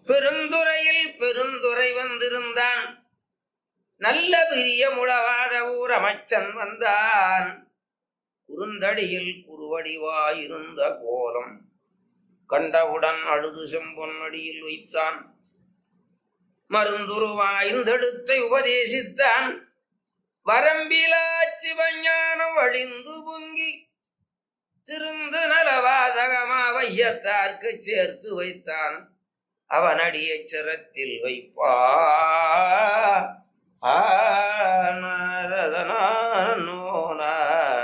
பெருந்துறையில் பெருந்துறை வந்திருந்தான் நல்ல பிரிய முழவாத ஊர் அமைச்சன் வந்தான் குறுந்தடியில் குறுவடிவாயிருந்த கோலம் கண்டவுடன் அழுது செம்பொன்னடியில் வைத்தான் மருந்துருவாய்ந்தெடுத்தை உபதேசித்தான் வரம்பிலா சிவஞானம் வழிந்து பொங்கி திருந்து நலவாதகமா வையத்தார்க்கு சேர்த்து வைத்தான் அவனடிய சிரத்தில் வைப்பா ஆனதனானோனா